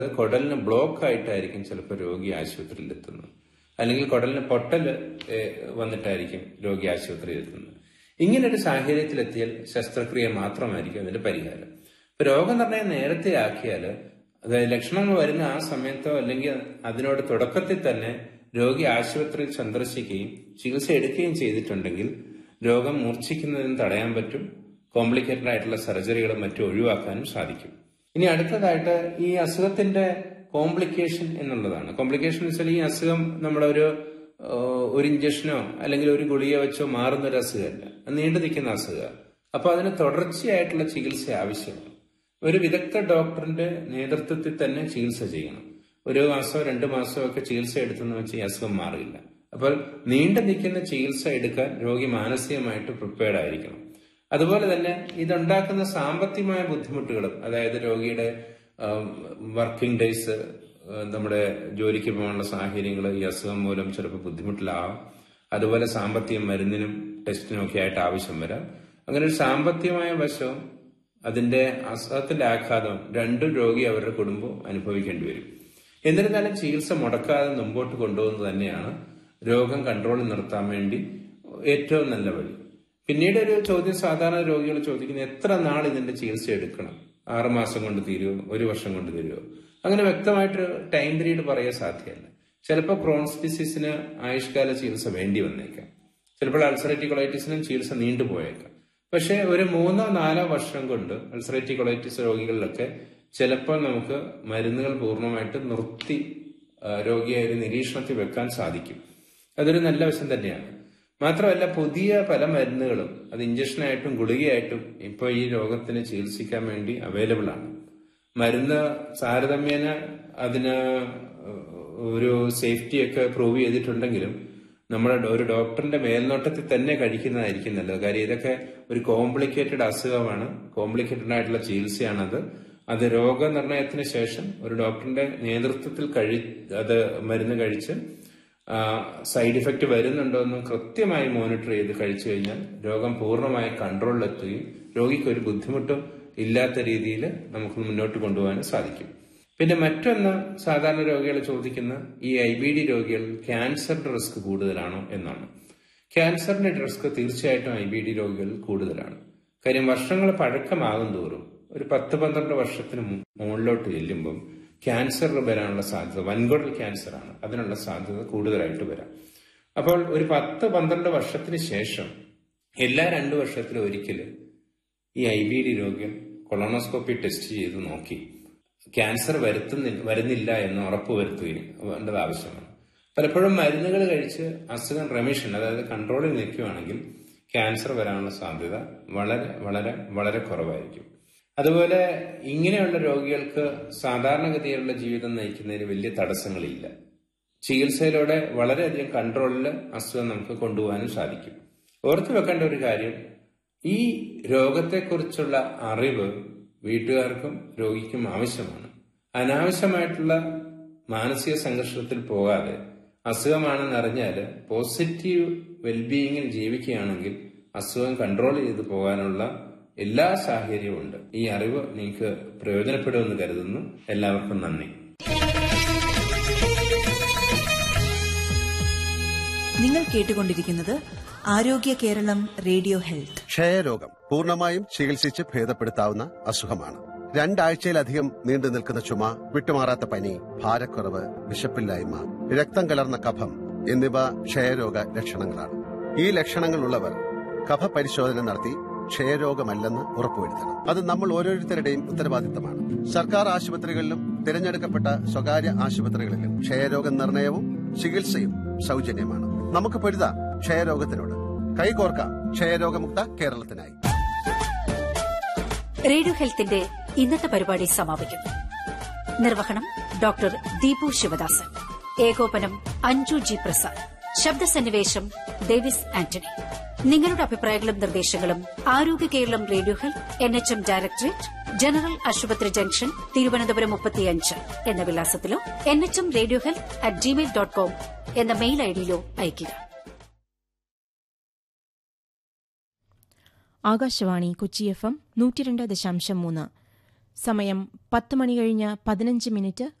കുടലിന് block ആയിട്ടായിരിക്കും ചിലപ്പോൾ രോഗി ആശുപത്രിയിൽ എത്തുന്നത് അല്ലെങ്കിൽ കുടലിന് പൊട്ടൽ വന്നിട്ടായിരിക്കും രോഗി ആശുപത്രിയിൽ എത്തുന്നത് ഇങ്ങനൊരു സാഹചര്യത്തിലെത്തിയാൽ ശസ്ത്രക്രിയ മാത്രമായിരിക്കും അതിന്റെ പരിഹാരം ഇപ്പൊ രോഗനിർണയം നേരത്തെ ആക്കിയാൽ അതായത് ലക്ഷണങ്ങൾ വരുന്ന ആ സമയത്തോ അല്ലെങ്കിൽ അതിനോട് തുടക്കത്തിൽ തന്നെ രോഗി ആശുപത്രിയിൽ സന്ദർശിക്കുകയും ചികിത്സ എടുക്കുകയും ചെയ്തിട്ടുണ്ടെങ്കിൽ രോഗം മൂർച്ഛിക്കുന്നതിന് തടയാൻ പറ്റും കോംപ്ലിക്കേറ്റഡ് ആയിട്ടുള്ള സർജറികളും മറ്റും ഒഴിവാക്കാനും സാധിക്കും ഇനി അടുത്തതായിട്ട് ഈ അസുഖത്തിന്റെ കോംപ്ലിക്കേഷൻ എന്നുള്ളതാണ് കോംപ്ലിക്കേഷൻ വെച്ചാൽ ഈ അസുഖം നമ്മളൊരു ഏഹ്, ഒരു ഇഞ്ചക്ഷനോ അല്ലെങ്കിൽ ഒരു ഗുളിക വെച്ചോ മാറുന്ന ഒരു അസുഖമല്ല അത് നീണ്ടു നിൽക്കുന്ന അസുഖമാണ് അപ്പൊ അതിന് തുടർച്ചയായിട്ടുള്ള ചികിത്സ ആവശ്യമാണ് ഒരു വിദഗ്ധ ഡോക്ടറിന്റെ നേതൃത്വത്തിൽ തന്നെ ചികിത്സ ചെയ്യണം ഒരു മാസമോ രണ്ട് മാസമോ ഒക്കെ ചികിത്സ എടുത്തെന്ന് വെച്ച് ഈ അസുഖം മാറില്ല അപ്പോൾ നീണ്ടു നിൽക്കുന്ന ചികിത്സ എടുക്കാൻ രോഗി മാനസികമായിട്ട് പ്രിപ്പയർഡ് ആയിരിക്കണം അതുപോലെ തന്നെ ഇതുണ്ടാക്കുന്ന സാമ്പത്തികമായ ബുദ്ധിമുട്ടുകളും അതായത് രോഗിയുടെ വർക്കിംഗ് ഡേയ്സ് നമ്മുടെ ജോലിക്ക് പോകാനുള്ള സാഹചര്യങ്ങൾ ഈ അസുഖം മൂലം ചിലപ്പോൾ ബുദ്ധിമുട്ടിലാവാം അതുപോലെ സാമ്പത്തിക മരുന്നിനും ടെസ്റ്റിനും ഒക്കെ ആയിട്ട് ആവശ്യം വരാം അങ്ങനെ ഒരു സാമ്പത്തികമായ വശവും അതിന്റെ അസുഖത്തിന്റെ ആഘാതം രണ്ടും രോഗി അവരുടെ കുടുംബവും അനുഭവിക്കേണ്ടി വരും എന്നിരുന്നാലും ചികിത്സ മുടക്കാതെ മുമ്പോട്ട് കൊണ്ടുപോകുന്നത് തന്നെയാണ് രോഗം കൺട്രോളിൽ നിർത്താൻ വേണ്ടി ഏറ്റവും നല്ല വഴി പിന്നീട് ഒരു ചോദ്യം സാധാരണ രോഗികൾ ചോദിക്കുന്നത് എത്ര നാൾ ഇതിന്റെ ചികിത്സ എടുക്കണം ആറ് മാസം കൊണ്ട് തീരുമോ ഒരു വർഷം കൊണ്ട് തീരുമോ അങ്ങനെ വ്യക്തമായിട്ട് ടൈം പീരീഡ് പറയാൻ സാധ്യമല്ല ചിലപ്പോൾ ക്രോൺസ് ഡിസീസിന് ആയുഷ്കാല ചികിത്സ വേണ്ടി വന്നേക്കാം ചിലപ്പോൾ അൾസറേറ്റീവ് കൊളൈറ്റിസിനും ചികിത്സ നീണ്ടുപോയേക്കാം പക്ഷേ ഒരു മൂന്നോ നാലോ വർഷം കൊണ്ട് അൾസറേറ്റീവ് കൊളൈറ്റിസ് രോഗികളിലൊക്കെ ചിലപ്പോൾ നമുക്ക് മരുന്നുകൾ പൂർണ്ണമായിട്ട് നിർത്തി ആ, രോഗിയെ ഒരു നിരീക്ഷണത്തിൽ വെക്കാൻ സാധിക്കും അതൊരു നല്ല വശം തന്നെയാണ് മാത്രമല്ല പുതിയ പല മരുന്നുകളും അത് ഇഞ്ചക്ഷനായിട്ടും ഗുളികയായിട്ടും ഇപ്പോൾ ഈ രോഗത്തിന് ചികിത്സിക്കാൻ വേണ്ടി അവൈലബിൾ ആണ് മരുന്ന് താരതമ്യേന അതിന് ഒരു സേഫ്റ്റി ഒക്കെ പ്രൂവ് ചെയ്തിട്ടുണ്ടെങ്കിലും നമ്മുടെ ഡോ- ഒരു ഡോക്ടറിന്റെ മേൽനോട്ടത്തിൽ തന്നെ കഴിക്കുന്നതായിരിക്കും നല്ലത് കാര്യം ഇതൊക്കെ ഒരു കോംപ്ലിക്കേറ്റഡ് അസുഖമാണ് കോംപ്ലിക്കേറ്റഡ് ആയിട്ടുള്ള ചികിത്സയാണത് അത് രോഗനിർണയത്തിന് ശേഷം ഒരു ഡോക്ടറിന്റെ നേതൃത്വത്തിൽ കഴി അത് മരുന്ന് കഴിച്ച് സൈഡ് ഇഫക്റ്റ് വരുന്നുണ്ടോ എന്ന് കൃത്യമായി മോണിറ്റർ ചെയ്ത് കഴിച്ചു കഴിഞ്ഞാൽ രോഗം പൂർണ്ണമായി കൺട്രോളിലെത്തുകയും രോഗിക്ക് ഒരു ബുദ്ധിമുട്ടും ഇല്ലാത്ത രീതിയിൽ നമുക്ക് മുന്നോട്ട് കൊണ്ടുപോകാൻ സാധിക്കും പിന്നെ മറ്റൊന്ന് സാധാരണ രോഗികൾ ചോദിക്കുന്ന ഈ ഐ ബി ഡി രോഗികൾ ക്യാൻസറിന്റെ റിസ്ക് കൂടുതലാണോ എന്നാണ് ക്യാൻസറിന്റെ റിസ്ക് തീർച്ചയായിട്ടും ഐ ബി ഡി രോഗികളിൽ കൂടുതലാണ് കാര്യം വർഷങ്ങൾ പഴക്കമാകും തോറും ഒരു പത്ത് പന്ത്രണ്ട് വർഷത്തിന് മു- മുകളിലോട്ട് ചെല്ലുമ്പം ക്യാൻസർ വരാനുള്ള സാധ്യത വൻകുടൽ ക്യാൻസർ ആണ് അതിനുള്ള സാധ്യത കൂടുതലായിട്ട് വരാം അപ്പോൾ ഒരു പത്ത് പന്ത്രണ്ട് വർഷത്തിന് ശേഷം എല്ലാ രണ്ടു വർഷത്തിലും ഒരിക്കൽ ഈ ഐ ബി ഡി രോഗികൾ കൊളോണോസ്കോപ്പി ടെസ്റ്റ് ചെയ്ത് നോക്കി ക്യാൻസർ വരുത്തുന്നില്ല വരുന്നില്ല എന്ന് ഉറപ്പ് വരുത്തുകയും വേണ്ടത് ആവശ്യമാണ് പലപ്പോഴും മരുന്നുകൾ കഴിച്ച് അസുഖം റെമിഷൻ അതായത് കൺട്രോളിൽ നിൽക്കുകയാണെങ്കിൽ ക്യാൻസർ വരാനുള്ള സാധ്യത വളരെ വളരെ വളരെ കുറവായിരിക്കും അതുപോലെ ഇങ്ങനെയുള്ള രോഗികൾക്ക് സാധാരണഗതിയിലുള്ള ജീവിതം നയിക്കുന്നതിന് വലിയ തടസ്സങ്ങളില്ല ചികിത്സയിലൂടെ വളരെയധികം കൺട്രോളിൽ അസുഖം നമുക്ക് കൊണ്ടുപോകാനും സാധിക്കും ഓർത്തു വെക്കേണ്ട ഒരു കാര്യം ഈ രോഗത്തെക്കുറിച്ചുള്ള അറിവ് വീട്ടുകാർക്കും രോഗിക്കും ആവശ്യമാണ് അനാവശ്യമായിട്ടുള്ള മാനസിക സംഘർഷത്തിൽ പോകാതെ അസുഖമാണെന്ന് അറിഞ്ഞാൽ പോസിറ്റീവ് വെൽബീയിങ്ങിൽ ജീവിക്കുകയാണെങ്കിൽ അസുഖം കൺട്രോൾ ചെയ്ത് പോകാനുള്ള എല്ലാ സാഹചര്യവും ഉണ്ട് ഈ അറിവ് നിങ്ങൾക്ക് പ്രയോജനപ്പെടുമെന്ന് കരുതുന്നു എല്ലാവർക്കും നന്ദി നിങ്ങൾ കേട്ടുകൊണ്ടിരിക്കുന്നത് ആരോഗ്യ കേരളം റേഡിയോ ഹെൽത്ത് ക്ഷയരോഗം പൂർണ്ണമായും ചികിത്സിച്ച് ഭേദപ്പെടുത്താവുന്ന അസുഖമാണ് രണ്ടാഴ്ചയിലധികം നീണ്ടു നിൽക്കുന്ന ചുമ വിട്ടുമാറാത്ത പനി ഭാരക്കുറവ് വിശപ്പില്ലായ്മ രക്തം കലർന്ന കഫം എന്നിവ ക്ഷയരോഗ ലക്ഷണങ്ങളാണ് ഈ ലക്ഷണങ്ങളുള്ളവർ കഫ പരിശോധന നടത്തി ക്ഷയരോഗമല്ലെന്ന് ഉറപ്പുവരുത്തണം അത് നമ്മൾ ഓരോരുത്തരുടെയും ഉത്തരവാദിത്തമാണ് സർക്കാർ ആശുപത്രികളിലും തിരഞ്ഞെടുക്കപ്പെട്ട സ്വകാര്യ ആശുപത്രികളിലും ക്ഷയരോഗ നിർണയവും ചികിത്സയും സൗജന്യമാണ് നമുക്ക് പൊരുതാം ക്ഷയരോഗത്തിനോട് കൈകോർക്കാം ക്ഷയരോഗമുക്ത കേരളത്തിനായി റേഡിയോ ഹെൽത്തിന്റെ ഇന്നത്തെ പരിപാടി സമാപിക്കുന്നു നിർവഹണം ഡോക്ടർ ദീപു ശിവദാസൻ ഏകോപനം അഞ്ജു ജി പ്രസാദ് ശബ്ദസന്നിവേശം ഡേവിസ് ആന്റണി നിങ്ങളുടെ അഭിപ്രായങ്ങളും നിർദ്ദേശങ്ങളും Arogya Keralam radio health N H M directorate general ആശുപത്രി ജംഗ്ഷൻ തിരുവനന്തപുരം മുപ്പത്തിയഞ്ച് എന്ന വിലാസത്തിലോ N H M radio health at gmail dot com എന്ന മെയിൽ ഐഡിയിലോ അയയ്ക്കുക ആകാശവാണി കൊച്ചി എഫ് എം നൂറ്റിരണ്ട് ദശാംശം മൂന്ന് സമയം പത്ത് മണി കഴിഞ്ഞ് പതിനഞ്ച് മിനിറ്റ്